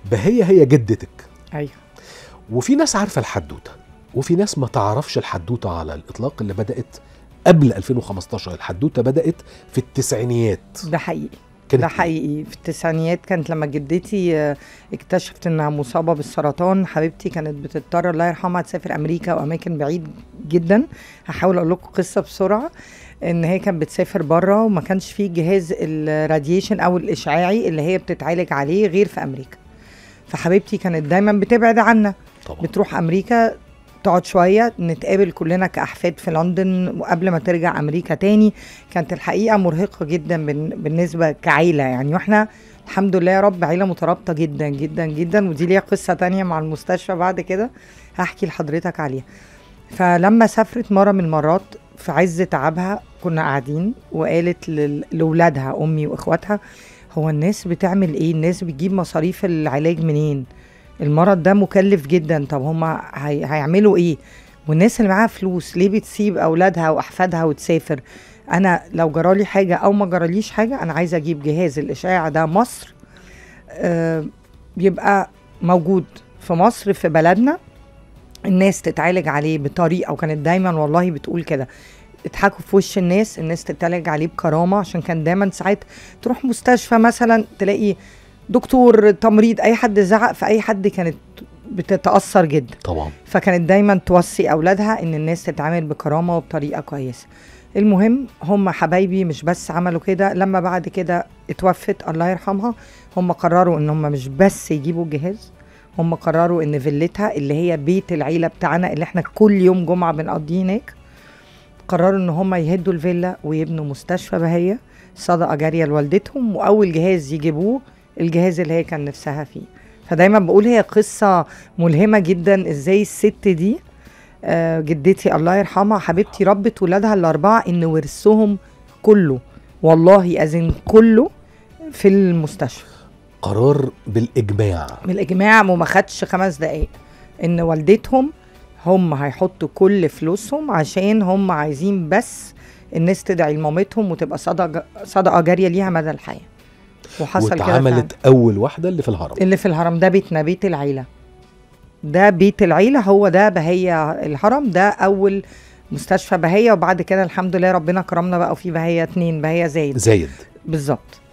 بهية هي جدتك ايوه وفي ناس عارفه الحدوته وفي ناس ما تعرفش الحدوته على الاطلاق اللي بدات قبل 2015 الحدوته بدات في التسعينيات ده حقيقي كانت ده إيه؟ حقيقي في التسعينيات كانت لما جدتي آه، اكتشفت انها مصابه بالسرطان حبيبتي كانت بتضطر الله يرحمها تسافر امريكا واماكن بعيد جدا هحاول اقول لكم قصه بسرعه ان هي كانت بتسافر بره وما كانش فيه جهاز الراديشن او الاشعاعي اللي هي بتتعالج عليه غير في امريكا فحبيبتي كانت دايما بتبعد عنا طبعا بتروح امريكا تقعد شويه نتقابل كلنا كاحفاد في لندن وقبل ما ترجع امريكا تاني كانت الحقيقه مرهقه جدا بن- بالنسبه كعيله يعني واحنا الحمد لله يا رب عيله مترابطه جدا جدا جدا ودي ليها قصه تانية مع المستشفى بعد كده هحكي لحضرتك عليها فلما سافرت مره من المرات في عز تعبها كنا قاعدين وقالت لل- لاولادها امي واخواتها هو الناس بتعمل ايه الناس بتجيب مصاريف العلاج منين المرض ده مكلف جدا طب هما هي... هيعملوا ايه والناس اللي معاها فلوس ليه بتسيب اولادها واحفادها وتسافر انا لو جرالي حاجه او ما جراليش حاجه انا عايزه اجيب جهاز الاشعاع ده مصر آه يبقى موجود في مصر في بلدنا الناس تتعالج عليه بطريقه وكانت دايما والله بتقول كده اضحكوا في وش الناس الناس تتعالج عليه بكرامه عشان كان دايما ساعات تروح مستشفى مثلا تلاقي دكتور تمريض اي حد زعق في اي حد كانت بتتاثر جدا طبعا فكانت دايما توصي اولادها ان الناس تتعامل بكرامه وبطريقه كويسه المهم هم حبايبي مش بس عملوا كده لما بعد كده اتوفت الله يرحمها هم قرروا ان هم مش بس يجيبوا الجهاز هم قرروا ان فيلتها اللي هي بيت العيله بتاعنا اللي احنا كل يوم جمعه بنقضيه هناك قرروا ان هم يهدوا الفيلا ويبنوا مستشفى بهيه صدقه جاريه لوالدتهم واول جهاز يجيبوه الجهاز اللي هي كان نفسها فيه فدايما بقول هي قصه ملهمه جدا ازاي الست دي آه، جدتي الله يرحمها حبيبتي ربت ولادها الاربعه ان ورثهم كله والله اذن كله في المستشفى قرار بالاجماع من الاجماع وما خدش خمس دقايق ان والدتهم هم هيحطوا كل فلوسهم عشان هم عايزين بس الناس تدعي لمامتهم وتبقى صدقه صدقه جاريه ليها مدى الحياه وحصل كده فعلا. واتعملت اول واحده اللي في الهرم اللي في الهرم ده بيتنا بيت العيله ده بيت العيله هو ده بهيه الهرم ده اول مستشفى بهيه وبعد كده الحمد لله ربنا كرمنا بقى وفي بهيه اتنين بهيه زايد زايد بالظبط